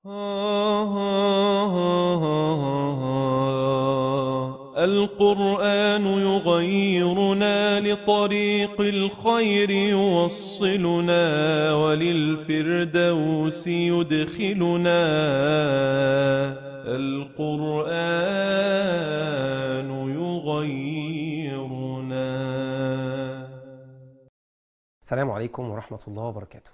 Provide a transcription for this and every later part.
القرآن يغيرنا لطريق الخير يوصلنا وللفردوس يدخلنا القرآن يغيرنا السلام عليكم ورحمة الله وبركاته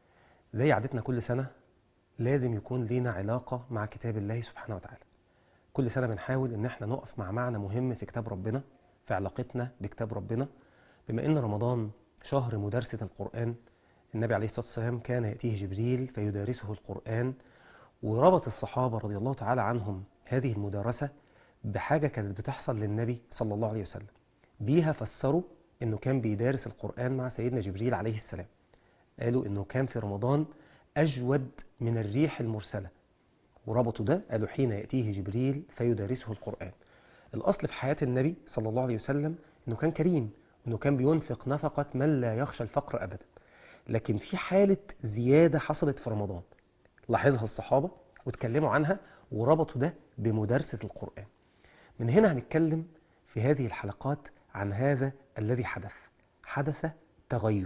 زي عادتنا كل سنة لازم يكون لينا علاقة مع كتاب الله سبحانه وتعالى كل سنة بنحاول ان احنا نقف مع معنى مهم في كتاب ربنا في علاقتنا بكتاب ربنا بما ان رمضان شهر مدارسة القرآن النبي عليه الصلاة والسلام كان يأتيه جبريل فيدارسه القرآن وربط الصحابة رضي الله تعالى عنهم هذه المدارسة بحاجة كانت بتحصل للنبي صلى الله عليه وسلم بيها فسروا انه كان بيدارس القرآن مع سيدنا جبريل عليه السلام قالوا انه كان في رمضان اجود من الريح المرسلة وربطوا ده قالوا حين يأتيه جبريل فيدارسه القرآن الأصل في حياة النبي صلى الله عليه وسلم أنه كان كريم أنه كان بينفق نفقة من لا يخشى الفقر أبدا لكن في حالة زيادة حصلت في رمضان لاحظها الصحابة واتكلموا عنها وربطوا ده بمدارسة القرآن من هنا هنتكلم في هذه الحلقات عن هذا الذي حدث حدث تغير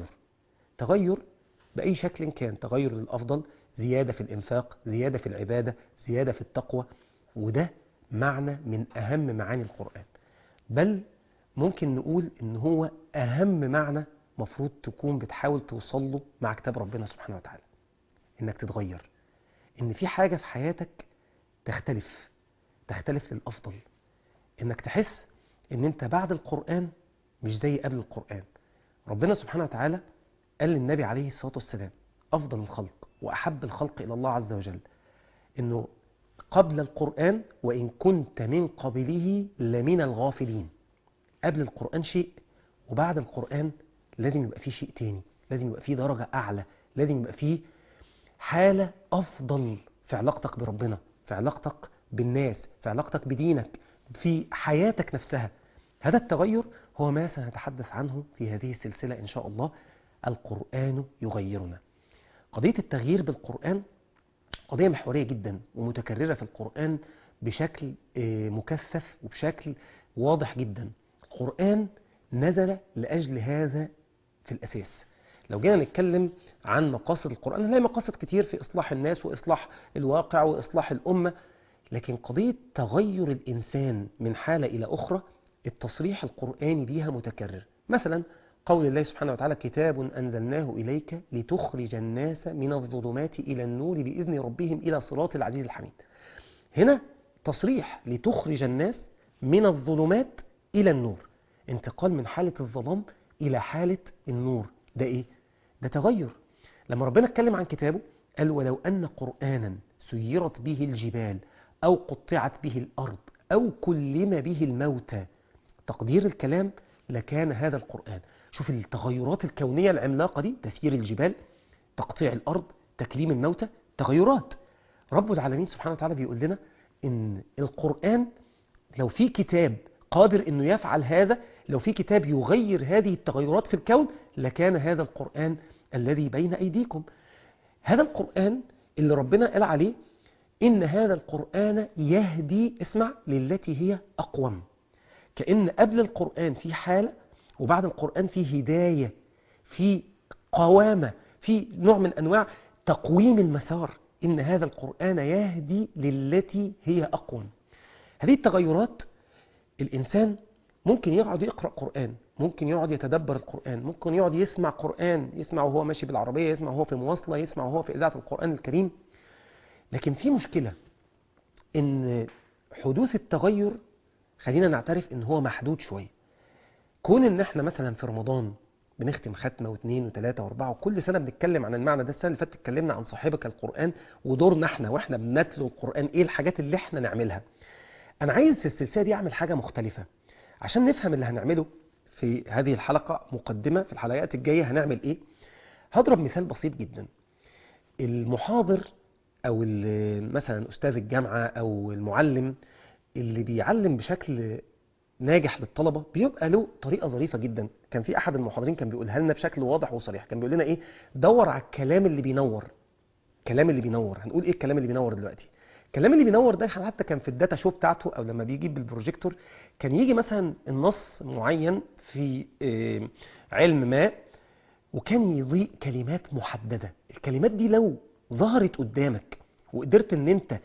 تغير بأي شكل كان تغير للأفضل زيادة في الإنفاق زيادة في العبادة زيادة في التقوى وده معنى من أهم معاني القرآن بل ممكن نقول إن هو أهم معنى مفروض تكون بتحاول توصل له مع كتاب ربنا سبحانه وتعالى إنك تتغير إن في حاجة في حياتك تختلف تختلف للأفضل إنك تحس إن أنت بعد القرآن مش زي قبل القرآن ربنا سبحانه وتعالى قال للنبي عليه الصلاة والسلام أفضل الخلق وأحب الخلق إلى الله عز وجل إنه قبل القرآن وإن كنت من قبله لمن الغافلين قبل القرآن شيء وبعد القرآن لازم يبقى فيه شيء تاني لازم يبقى فيه درجة أعلى لازم يبقى فيه حالة أفضل في علاقتك بربنا في علاقتك بالناس في علاقتك بدينك في حياتك نفسها هذا التغير هو ما سنتحدث عنه في هذه السلسلة إن شاء الله القرآن يغيرنا قضية التغيير بالقرآن قضية محورية جدا ومتكررة في القرآن بشكل مكثف وبشكل واضح جدا القرآن نزل لأجل هذا في الأساس لو جينا نتكلم عن مقاصد القرآن هنلاقي مقاصد كتير في إصلاح الناس وإصلاح الواقع وإصلاح الأمة لكن قضية تغير الإنسان من حالة إلى أخرى التصريح القرآني بيها متكرر مثلا قول الله سبحانه وتعالى كتاب أنزلناه إليك لتخرج الناس من الظلمات إلى النور بإذن ربهم إلى صراط العزيز الحميد هنا تصريح لتخرج الناس من الظلمات إلى النور انتقال من حالة الظلام إلى حالة النور ده إيه؟ ده تغير لما ربنا اتكلم عن كتابه قال ولو أن قرآنا سيرت به الجبال أو قطعت به الأرض أو كلم به الموتى تقدير الكلام لكان هذا القرآن شوف التغيرات الكونية العملاقة دي تسيير الجبال تقطيع الأرض تكليم الموتى تغيرات رب العالمين سبحانه وتعالى بيقول لنا إن القرآن لو في كتاب قادر إنه يفعل هذا لو في كتاب يغير هذه التغيرات في الكون لكان هذا القرآن الذي بين أيديكم هذا القرآن اللي ربنا قال عليه إن هذا القرآن يهدي اسمع للتي هي أقوم كأن قبل القرآن في حالة وبعد القرآن في هداية في قوامة في نوع من أنواع تقويم المسار إن هذا القرآن يهدي للتي هي أقوم هذه التغيرات الإنسان ممكن يقعد يقرأ قرآن ممكن يقعد يتدبر القرآن ممكن يقعد يسمع قرآن يسمع وهو ماشي بالعربية يسمع وهو في مواصلة يسمع وهو في إذاعة القرآن الكريم لكن في مشكلة إن حدوث التغير خلينا نعترف إن هو محدود شوية كون ان احنا مثلا في رمضان بنختم ختمة واثنين وثلاثة واربعة وكل سنة بنتكلم عن المعنى ده السنة اللي فاتت اتكلمنا عن صاحبك القرآن ودورنا احنا واحنا بنتلو القرآن ايه الحاجات اللي احنا نعملها انا عايز في السلسلة دي اعمل حاجة مختلفة عشان نفهم اللي هنعمله في هذه الحلقة مقدمة في الحلقات الجاية هنعمل ايه هضرب مثال بسيط جدا المحاضر او مثلا استاذ الجامعة او المعلم اللي بيعلم بشكل ناجح للطلبة بيبقى له طريقة ظريفة جدا كان في أحد المحاضرين كان بيقولها لنا بشكل واضح وصريح كان بيقول لنا إيه دور على الكلام اللي بينور الكلام اللي بينور هنقول ايه الكلام اللي بينور دلوقتي الكلام اللي بينور ده حتى كان في الداتا شو بتاعته او لما بيجيب بالبروجيكتور كان يجي مثلا النص معين في آه، علم ما وكان يضيء كلمات محددة الكلمات دي لو ظهرت قدامك وقدرت ان انت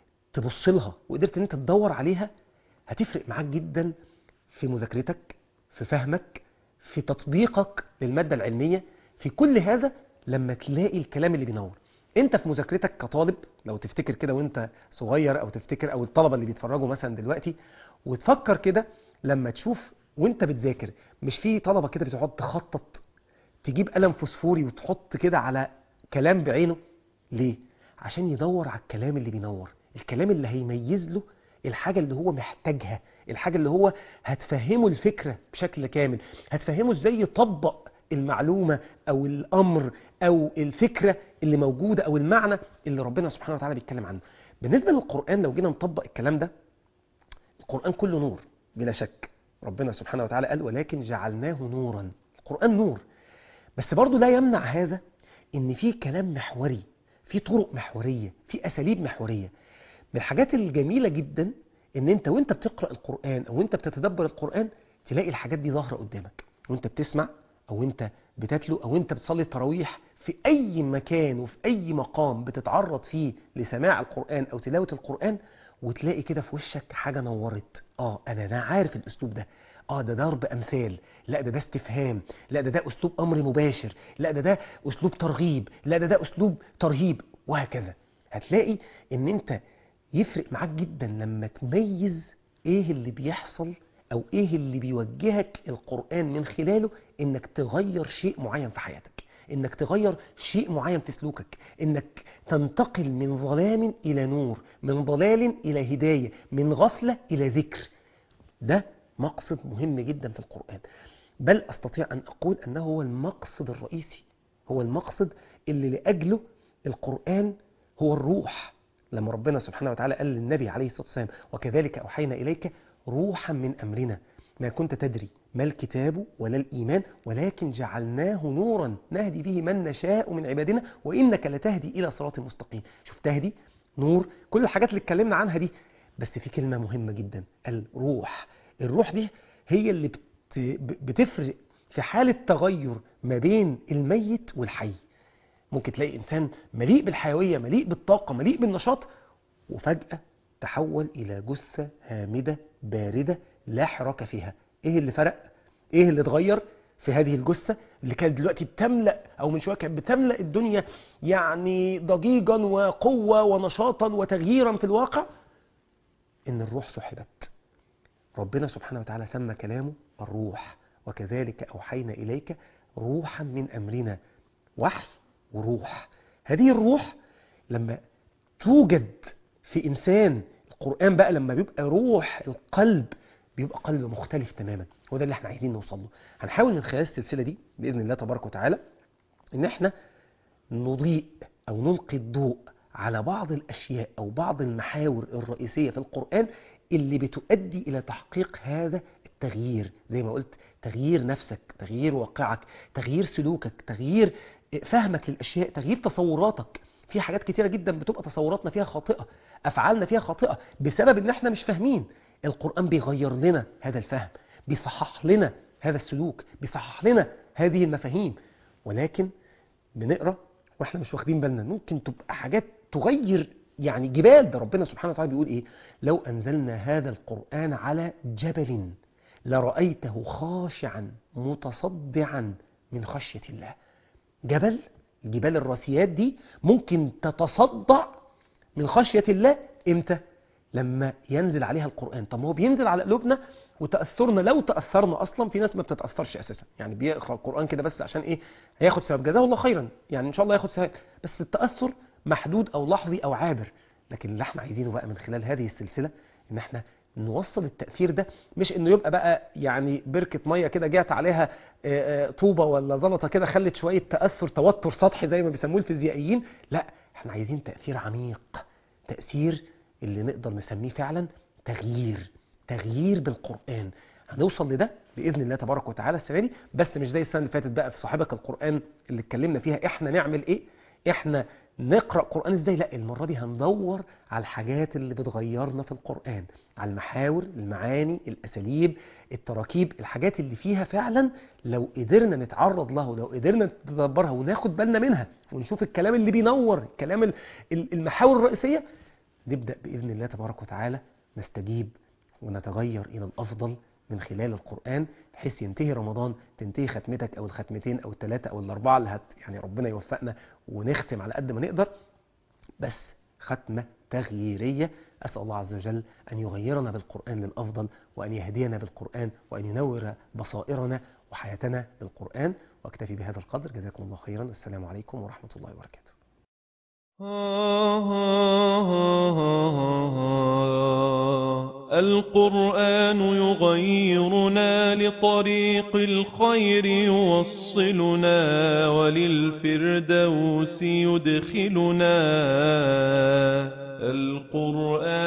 تبص لها وقدرت ان انت تدور عليها هتفرق معاك جدا في مذاكرتك في فهمك في تطبيقك للمادة العلمية في كل هذا لما تلاقي الكلام اللي بينور انت في مذاكرتك كطالب لو تفتكر كده وانت صغير او تفتكر او الطلبة اللي بيتفرجوا مثلا دلوقتي وتفكر كده لما تشوف وانت بتذاكر مش في طلبة كده بتقعد تخطط تجيب قلم فوسفوري وتحط كده على كلام بعينه ليه عشان يدور على الكلام اللي بينور الكلام اللي هيميز له الحاجة اللي هو محتاجها الحاجة اللي هو هتفهمه الفكرة بشكل كامل هتفهمه ازاي يطبق المعلومة او الامر او الفكرة اللي موجودة او المعنى اللي ربنا سبحانه وتعالى بيتكلم عنه بالنسبة للقرآن لو جينا نطبق الكلام ده القرآن كله نور بلا شك ربنا سبحانه وتعالى قال ولكن جعلناه نورا القرآن نور بس برضو لا يمنع هذا ان في كلام محوري في طرق محورية في اساليب محورية من الحاجات الجميلة جدا ان انت وانت بتقرأ القرآن او انت بتتدبر القرآن تلاقي الحاجات دي ظاهرة قدامك وانت بتسمع او انت بتتلو او انت بتصلي التراويح في اي مكان وفي اي مقام بتتعرض فيه لسماع القرآن او تلاوة القرآن وتلاقي كده في وشك حاجة نورت اه انا انا عارف الاسلوب ده اه ده ضرب امثال لا ده ده استفهام لا ده ده اسلوب امر مباشر لا ده ده اسلوب ترغيب لا ده ده اسلوب ترهيب وهكذا هتلاقي ان انت يفرق معاك جدا لما تميز ايه اللي بيحصل او ايه اللي بيوجهك القرآن من خلاله انك تغير شيء معين في حياتك انك تغير شيء معين في سلوكك انك تنتقل من ظلام الى نور من ضلال الى هداية من غفلة الى ذكر ده مقصد مهم جدا في القرآن بل أستطيع أن أقول أنه هو المقصد الرئيسي هو المقصد اللي لأجله القرآن هو الروح لما ربنا سبحانه وتعالى قال للنبي عليه الصلاة والسلام وكذلك أوحينا إليك روحا من أمرنا ما كنت تدري ما الكتاب ولا الإيمان ولكن جعلناه نورا نهدي به من نشاء من عبادنا وإنك لتهدي إلى صراط مستقيم شوف تهدي نور كل الحاجات اللي اتكلمنا عنها دي بس في كلمة مهمة جدا الروح الروح دي هي اللي بت... بتفرق في حالة تغير ما بين الميت والحي ممكن تلاقي إنسان مليء بالحيوية مليء بالطاقة مليء بالنشاط وفجأة تحول إلى جثة هامدة باردة لا حراك فيها إيه اللي فرق؟ إيه اللي اتغير في هذه الجثة اللي كانت دلوقتي بتملأ أو من شوية كانت بتملأ الدنيا يعني ضجيجا وقوة ونشاطا وتغييرا في الواقع إن الروح سحبت ربنا سبحانه وتعالى سمى كلامه الروح وكذلك أوحينا إليك روحا من أمرنا وحي وروح هذه الروح لما توجد في إنسان القرآن بقى لما بيبقى روح القلب بيبقى قلب مختلف تماما هو ده اللي احنا عايزين نوصل له هنحاول من خلال السلسلة دي بإذن الله تبارك وتعالى ان احنا نضيء أو نلقي الضوء على بعض الأشياء أو بعض المحاور الرئيسية في القرآن اللي بتؤدي إلى تحقيق هذا التغيير زي ما قلت تغيير نفسك تغيير واقعك تغيير سلوكك تغيير فهمك للأشياء تغيير تصوراتك في حاجات كتيرة جدا بتبقى تصوراتنا فيها خاطئة أفعالنا فيها خاطئة بسبب إن احنا مش فاهمين القرآن بيغير لنا هذا الفهم بيصحح لنا هذا السلوك بيصحح لنا هذه المفاهيم ولكن بنقرأ واحنا مش واخدين بالنا ممكن تبقى حاجات تغير يعني جبال ده ربنا سبحانه وتعالى بيقول ايه لو انزلنا هذا القرآن على جبل لرأيته خاشعا متصدعا من خشية الله جبل الجبال الراسيات دي ممكن تتصدع من خشية الله امتى لما ينزل عليها القرآن طب هو بينزل على قلوبنا وتأثرنا لو تأثرنا أصلا في ناس ما بتتأثرش أساسا يعني بيقرأ القرآن كده بس عشان إيه هياخد ثواب جزاه الله خيرا يعني إن شاء الله ياخد ثواب بس التأثر محدود أو لحظي أو عابر لكن اللي احنا عايزينه بقى من خلال هذه السلسلة إن احنا نوصل التأثير ده مش إنه يبقى بقى يعني بركة مية كده جات عليها طوبة ولا زلطة كده خلت شوية تأثر توتر سطحي زي ما بيسموه الفيزيائيين لا احنا عايزين تأثير عميق تأثير اللي نقدر نسميه فعلا تغيير تغيير بالقرآن هنوصل لده بإذن الله تبارك وتعالى السنة دي بس مش زي السنة اللي فاتت بقى في صاحبك القرآن اللي اتكلمنا فيها احنا نعمل ايه احنا نقرأ قرآن ازاي لا المرة دي هندور على الحاجات اللي بتغيرنا في القرآن على المحاور المعاني الأساليب التراكيب الحاجات اللي فيها فعلا لو قدرنا نتعرض له لو قدرنا نتدبرها وناخد بالنا منها ونشوف الكلام اللي بينور الكلام ال- ال- المحاور الرئيسية نبدأ بإذن الله تبارك وتعالى نستجيب ونتغير إلى الأفضل من خلال القرآن بحيث ينتهي رمضان تنتهي ختمتك أو الختمتين أو الثلاثة أو الأربعة اللي هت يعني ربنا يوفقنا ونختم على قد ما نقدر بس ختمة تغييرية أسأل الله عز وجل أن يغيرنا بالقرآن للأفضل وأن يهدينا بالقرآن وأن ينور بصائرنا وحياتنا بالقرآن وأكتفي بهذا القدر جزاكم الله خيرا السلام عليكم ورحمة الله وبركاته القرآن يغيرنا لطريق الخير يوصلنا وللفردوس يدخلنا القرآن